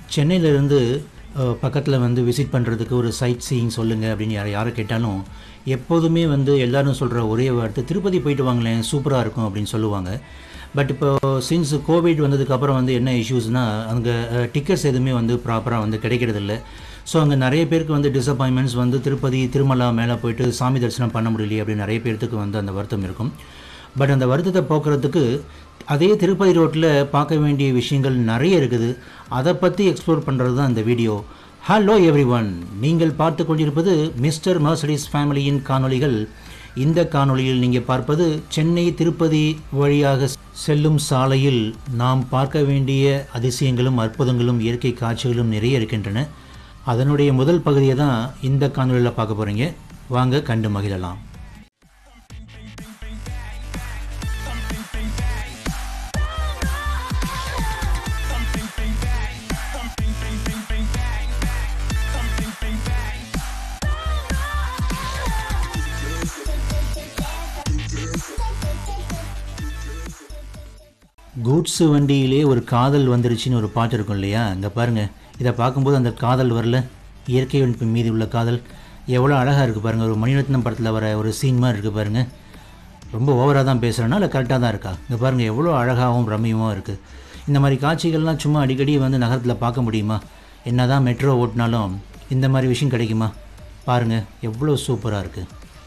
சென்னையிலேருந்து பக்கத்தில் வந்து விசிட் பண்ணுறதுக்கு ஒரு சைட் சீயிங் சொல்லுங்கள் அப்படின்னு யாரை யாரை கேட்டாலும் எப்போதுமே வந்து எல்லாரும் சொல்கிற ஒரே வார்த்தை திருப்பதி போயிட்டு வாங்களேன் சூப்பராக இருக்கும் அப்படின்னு சொல்லுவாங்க பட் இப்போ சின்ஸ் கோவிட் வந்ததுக்கப்புறம் வந்து என்ன இஷ்யூஸ்னால் அங்கே டிக்கெட்ஸ் எதுவுமே வந்து ப்ராப்பராக வந்து கிடைக்கிறதில்ல ஸோ அங்கே நிறைய பேருக்கு வந்து டிசப்பாயின்மெண்ட்ஸ் வந்து திருப்பதி திருமலா மேலே போயிட்டு சாமி தரிசனம் பண்ண முடியலையே அப்படின்னு நிறைய பேர்த்துக்கு வந்து அந்த வருத்தம் இருக்கும் பட் அந்த வருத்தத்தை போக்குறதுக்கு அதே திருப்பதி ரோட்டில் பார்க்க வேண்டிய விஷயங்கள் நிறைய இருக்குது அதை பற்றி எக்ஸ்ப்ளோர் பண்ணுறது தான் இந்த வீடியோ ஹலோ எவ்ரி ஒன் நீங்கள் பார்த்து கொண்டிருப்பது மிஸ்டர் மர்சடிஸ் ஃபேமிலியின் காணொளிகள் இந்த காணொளியில் நீங்கள் பார்ப்பது சென்னை திருப்பதி வழியாக செல்லும் சாலையில் நாம் பார்க்க வேண்டிய அதிசயங்களும் அற்புதங்களும் இயற்கை காட்சிகளும் நிறைய இருக்கின்றன அதனுடைய முதல் பகுதியை தான் இந்த காணொளியில் பார்க்க போகிறீங்க வாங்க கண்டு மகிழலாம் கூட்ஸு வண்டியிலே ஒரு காதல் வந்துருச்சுன்னு ஒரு பாட்டு இருக்கும் இல்லையா இங்கே பாருங்கள் இதை பார்க்கும்போது அந்த காதல் வரல இயற்கை வன்பு மீது உள்ள காதல் எவ்வளோ அழகாக இருக்குது பாருங்கள் ஒரு மணிரத்னம் படத்தில் வர ஒரு சீன் மாதிரி இருக்குது பாருங்கள் ரொம்ப ஓவராக தான் பேசுகிறேன்னா இல்லை கரெக்டாக தான் இருக்கா இங்கே பாருங்கள் எவ்வளோ அழகாகவும் ரம்மியமாக இருக்குது இந்த மாதிரி காட்சிகள்லாம் சும்மா அடிக்கடி வந்து நகரத்தில் பார்க்க முடியுமா என்ன தான் மெட்ரோ ஓட்டினாலும் இந்த மாதிரி விஷயம் கிடைக்குமா பாருங்கள் எவ்வளோ சூப்பராக இருக்குது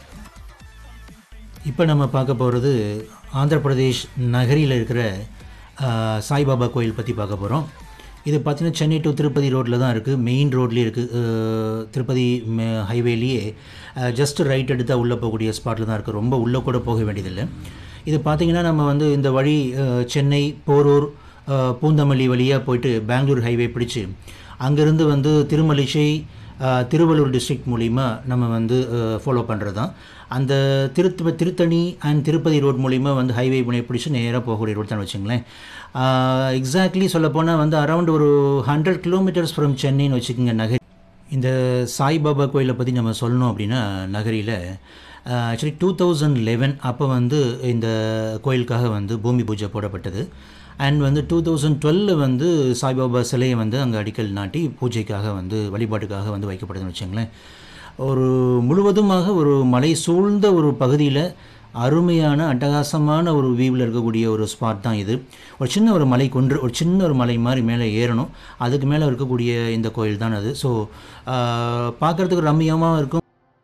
இப்போ நம்ம பார்க்க போகிறது ஆந்திர பிரதேஷ் நகரியில் இருக்கிற ஆ, சாய்பாபா கோயில் பற்றி பார்க்க போகிறோம் இது பார்த்தீங்கன்னா சென்னை டு திருப்பதி ரோட்டில் தான் இருக்குது மெயின் ரோட்லேயே இருக்குது திருப்பதி ஹைவேலேயே ஜஸ்ட் ரைட் எடுத்தால் உள்ளே போகக்கூடிய ஸ்பாட்டில் தான் இருக்குது ரொம்ப உள்ளே கூட போக வேண்டியதில்லை இது பார்த்திங்கன்னா நம்ம வந்து இந்த வழி ஆ, சென்னை போரூர் ஆ, பூந்தமல்லி வழியாக போயிட்டு பெங்களூர் ஹைவே பிடிச்சு அங்கேருந்து வந்து திருமலிசை ஆஹ் திருவள்ளூர் டிஸ்ட்ரிக்ட் மூலிமா நம்ம வந்து ஃபாலோ பண்ணுறது தான் அந்த திருத்த திருத்தணி அண்ட் திருப்பதி ரோட் மூலிமா வந்து ஹைவே முனை பிடிச்சி நேராக போகக்கூடிய ரோட் தான் வச்சுங்களேன் எக்ஸாக்ட்லி சொல்லப்போனால் வந்து அரௌண்ட் ஒரு ஹண்ட்ரட் கிலோமீட்டர்ஸ் ஃப்ரம் சென்னைன்னு வச்சுக்கோங்க நகர் இந்த சாய்பாபா கோயிலை பற்றி நம்ம சொல்லணும் அப்படின்னா நகரியில் ஆக்சுவலி டூ தௌசண்ட் லெவன் அப்போ வந்து இந்த கோயிலுக்காக வந்து பூமி பூஜை போடப்பட்டது அண்ட் வந்து டூ தௌசண்ட் டுவெல்ல வந்து சாய்பாபா சிலையை வந்து அங்கே அடிக்கல் நாட்டி பூஜைக்காக வந்து வழிபாட்டுக்காக வந்து வைக்கப்படுதுன்னு வச்சுங்களேன் ஒரு முழுவதுமாக ஒரு மலை சூழ்ந்த ஒரு பகுதியில் அருமையான அட்டகாசமான ஒரு வியூவில் இருக்கக்கூடிய ஒரு ஸ்பாட் தான் இது ஒரு சின்ன ஒரு மலை குன்று ஒரு சின்ன ஒரு மலை மாதிரி மேலே ஏறணும் அதுக்கு மேலே இருக்கக்கூடிய இந்த கோயில் தான் அது ஸோ பார்க்குறதுக்கு ரம்மியமாக இருக்கும்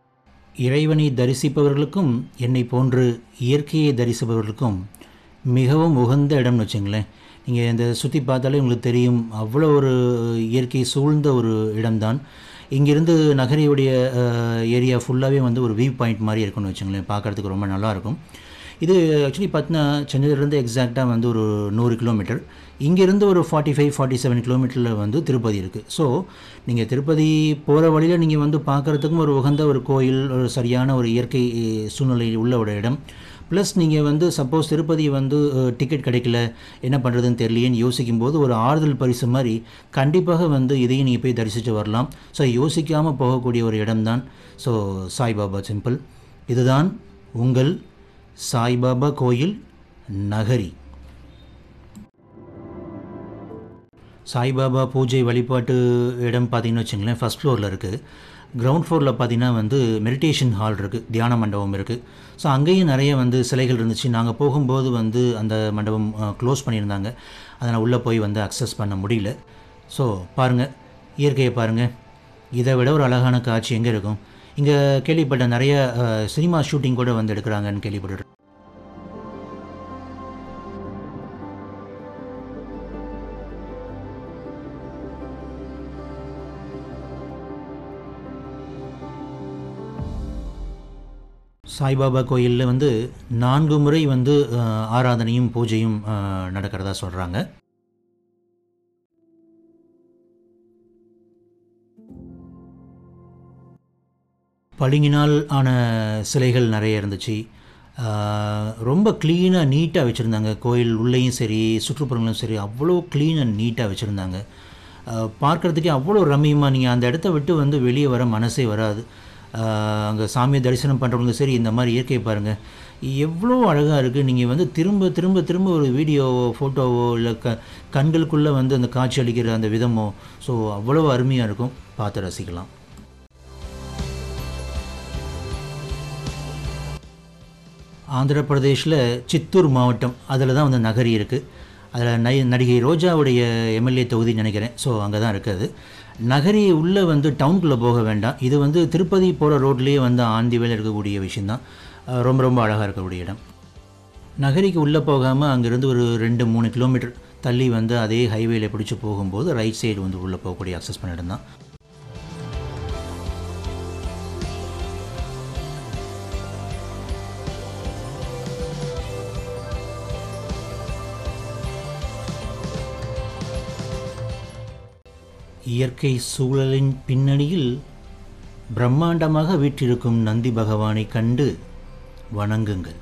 இறைவனை தரிசிப்பவர்களுக்கும் என்னை போன்று இயற்கையை தரிசிப்பவர்களுக்கும் மிகவும் உகந்த இடம்னு வச்சுங்களேன் நீங்கள் இந்த சுற்றி பார்த்தாலே உங்களுக்கு தெரியும் அவ்வளோ ஒரு இயற்கை சூழ்ந்த ஒரு இடம்தான் இங்கிருந்து நகரியுடைய ஏரியா ஃபுல்லாகவே வந்து ஒரு வியூ பாயிண்ட் மாதிரி இருக்கும்னு வச்சுங்களேன் பார்க்குறதுக்கு ரொம்ப நல்லாயிருக்கும் இது ஆக்சுவலி பார்த்தீங்கன்னா சென்னையிலேருந்து எக்ஸாக்டாக வந்து ஒரு நூறு கிலோமீட்டர் இங்கேருந்து ஒரு ஃபார்ட்டி ஃபைவ் ஃபார்ட்டி செவன் கிலோமீட்டரில் வந்து திருப்பதி இருக்குது ஸோ நீங்கள் திருப்பதி போகிற வழியில் நீங்கள் வந்து பார்க்குறதுக்கும் ஒரு உகந்த ஒரு கோயில் ஒரு சரியான ஒரு இயற்கை சூழ்நிலை உள்ள ஒரு இடம் ப்ளஸ் நீங்கள் வந்து சப்போஸ் திருப்பதி வந்து டிக்கெட் கிடைக்கல என்ன பண்ணுறதுன்னு தெரியலையேன்னு யோசிக்கும் போது ஒரு ஆறுதல் பரிசு மாதிரி கண்டிப்பாக வந்து இதையும் நீங்கள் போய் தரிசித்து வரலாம் ஸோ யோசிக்காமல் போகக்கூடிய ஒரு இடம்தான் ஸோ சாய்பாபா சிம்பிள் இதுதான் உங்கள் சாய்பாபா கோயில் நகரி சாய்பாபா பூஜை வழிபாட்டு இடம் பார்த்தீங்கன்னு வச்சுங்களேன் ஃபஸ்ட் ஃப்ளோரில் இருக்குது கிரவுண்ட் ஃப்ளோரில் பார்த்தீங்கன்னா வந்து மெடிடேஷன் ஹால் இருக்குது தியான மண்டபம் இருக்குது ஸோ அங்கேயும் நிறைய வந்து சிலைகள் இருந்துச்சு நாங்கள் போகும்போது வந்து அந்த மண்டபம் க்ளோஸ் பண்ணியிருந்தாங்க அதனால் உள்ளே போய் வந்து அக்சஸ் பண்ண முடியல ஸோ பாருங்கள் இயற்கையை பாருங்கள் இதை விட ஒரு அழகான காட்சி எங்கே இருக்கும் இங்கே கேள்விப்பட்ட நிறைய அஹ், சினிமா ஷூட்டிங் கூட வந்து எடுக்கிறாங்கன்னு கேள்விப்பட்டு சாய்பாபா கோயிலில் வந்து நான்கு முறை வந்து அஹ், ஆராதனையும் பூஜையும் அஹ், நடக்கிறதா சொல்கிறாங்க பளிங்கினால் ஆன சிலைகள் நிறைய இருந்துச்சு அஹ், ரொம்ப க்ளீனாக நீட்டாக வச்சுருந்தாங்க கோயில் உள்ளேயும் சரி சுற்றுப்புறங்களும் சரி அவ்வளோ க்ளீனாக நீட்டாக வச்சுருந்தாங்க பார்க்குறதுக்கே அவ்வளோ ரம்மியமாக நீங்கள் அந்த இடத்த விட்டு வந்து வெளியே வர மனசே வராது அங்கே சாமியை தரிசனம் பண்ணுறவங்க சரி இந்த மாதிரி இயற்கையை பாருங்கள் எவ்வளோ அழகாக இருக்குது நீங்கள் வந்து திரும்ப திரும்ப திரும்ப ஒரு வீடியோவோ ஃபோட்டோவோ இல்லை க கண்களுக்குள்ளே வந்து அந்த காட்சி அளிக்கிற அந்த விதமோ ஸோ அவ்வளோ அருமையாக இருக்கும் பார்த்து ரசிக்கலாம் ஆந்திர பிரதேஷில் சித்தூர் மாவட்டம் அதில் தான் வந்து நகரி இருக்குது அதில் நை நடிகை ரோஜாவுடைய எம்எல்ஏ தொகுதி நினைக்கிறேன் ஸோ அங்கே தான் இருக்குது நகரி உள்ளே வந்து டவுனுக்குள்ளே போக வேண்டாம் இது வந்து திருப்பதி போகிற ரோட்லேயே வந்து ஆந்தி வேலை இருக்கக்கூடிய விஷயந்தான் அஹ் ரொம்ப ரொம்ப அழகாக இருக்கக்கூடிய இடம் நகரிக்கு உள்ளே போகாமல் அங்கேருந்து ஒரு ரெண்டு மூணு கிலோமீட்டர் தள்ளி வந்து அதே ஹைவேல பிடிச்சி போகும்போது ரைட் சைடு வந்து உள்ளே போகக்கூடிய அக்சஸ் பண்ண இடம் தான் இயற்கை சூழலின் பின்னணியில் பிரம்மாண்டமாக வீற்றிருக்கும் நந்தி பகவானை கண்டு வணங்குங்கள்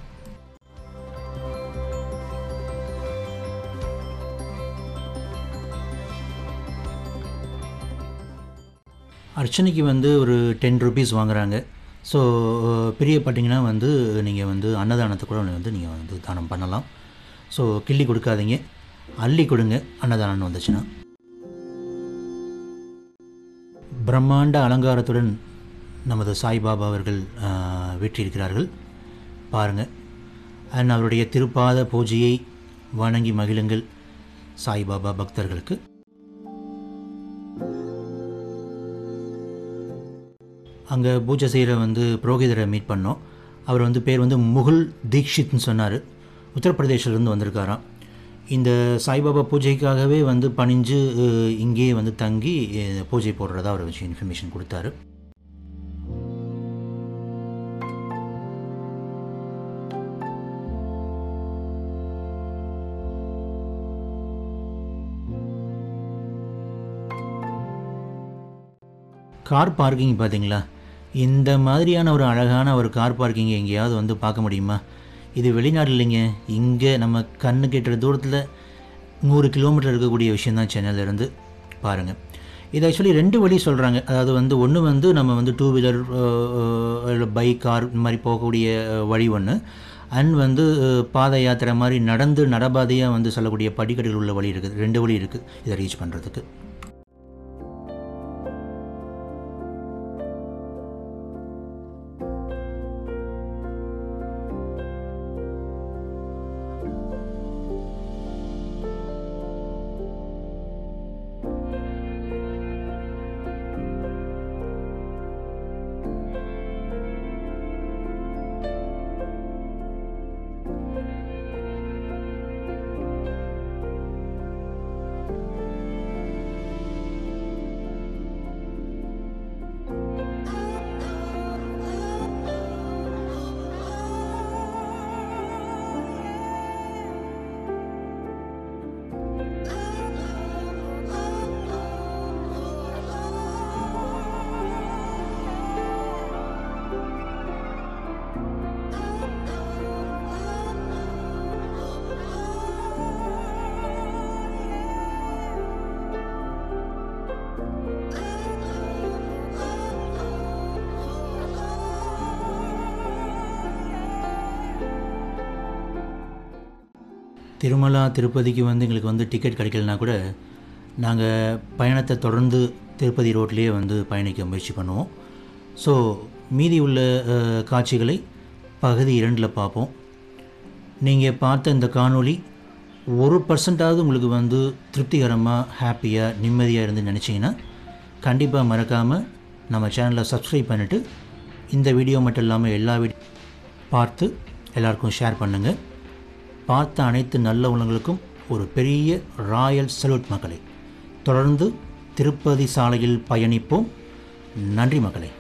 அர்ச்சனைக்கு வந்து ஒரு டென் ருபீஸ் வாங்குறாங்க ஸோ பிரியப்பட்டீங்கன்னா வந்து நீங்கள் வந்து அன்னதானத்தை கூட வந்து நீங்கள் வந்து தானம் பண்ணலாம் ஸோ கிள்ளி கொடுக்காதீங்க அள்ளி கொடுங்க அன்னதானம் வந்துச்சுன்னா பிரம்மாண்ட அலங்காரத்துடன் நமது சாய்பாபா அவர்கள் ஆஹ், வீற்றிருக்கிறார்கள் பாருங்கள் அண்ட் அவருடைய திருப்பாத பூஜையை வணங்கி மகிழுங்கள் சாய்பாபா பக்தர்களுக்கு அங்கே பூஜை செய்கிற வந்து புரோகிதரை மீட் பண்ணோம் அவர் வந்து பேர் வந்து முகுல் தீக்ஷித்னு சொன்னார் உத்தரப்பிரதேசிலேருந்து வந்திருக்காராம் இந்த சாய்பாபா பூஜைக்காகவே வந்து பணிஞ்சு அஹ், இங்கேயே வந்து தங்கி அஹ், பூஜை போடுறதா அவர் வச்சு இன்ஃபர்மேஷன் கொடுத்தாரு கார் பார்க்கிங் பார்த்தீங்களா இந்த மாதிரியான ஒரு அழகான ஒரு கார் பார்க்கிங் எங்கேயாவது வந்து பார்க்க முடியுமா இது வெளிநாடு இல்லைங்க இங்கே நம்ம கண்ணு கெட்டுற தூரத்தில் நூறு கிலோமீட்டர் இருக்கக்கூடிய விஷயந்தான் சென்னையிலேருந்து பாருங்கள் இது ஆக்சுவலி ரெண்டு வழி சொல்கிறாங்க அதாவது வந்து ஒன்று வந்து நம்ம வந்து டூ வீலர் இல்லை பைக் கார் இந்த மாதிரி போகக்கூடிய அஹ், வழி ஒன்று அண்ட் வந்து அஹ், பாத யாத்திரை மாதிரி நடந்து நடபாதையாக வந்து செல்லக்கூடிய படிக்கட்டுகள் உள்ள வழி இருக்குது ரெண்டு வழி இருக்குது இதை ரீச் பண்ணுறதுக்கு திருமலா திருப்பதிக்கு வந்து எங்களுக்கு வந்து டிக்கெட் கிடைக்கலனா கூட நாங்கள் பயணத்தை தொடர்ந்து திருப்பதி ரோட்லேயே வந்து பயணிக்க முயற்சி பண்ணுவோம் ஸோ மீதி உள்ள அஹ், காட்சிகளை பகுதி இரண்டில் பார்ப்போம் நீங்கள் பார்த்த இந்த காணொளி ஒரு பர்சன்டாவது உங்களுக்கு வந்து திருப்திகரமாக ஹாப்பியாக நிம்மதியாக இருந்து நினச்சிங்கன்னா கண்டிப்பாக மறக்காமல் நம்ம சேனலை சப்ஸ்கிரைப் பண்ணிவிட்டு இந்த வீடியோ மட்டும் இல்லாமல் எல்லா வீடியோ பார்த்து எல்லாருக்கும் ஷேர் பண்ணுங்கள் பார்த்த அனைத்து நல்ல உள்ளங்களுக்கும் ஒரு பெரிய ராயல் சல்யூட் மக்களை தொடர்ந்து திருப்பதி சாலையில் பயணிப்போம் நன்றி மக்களை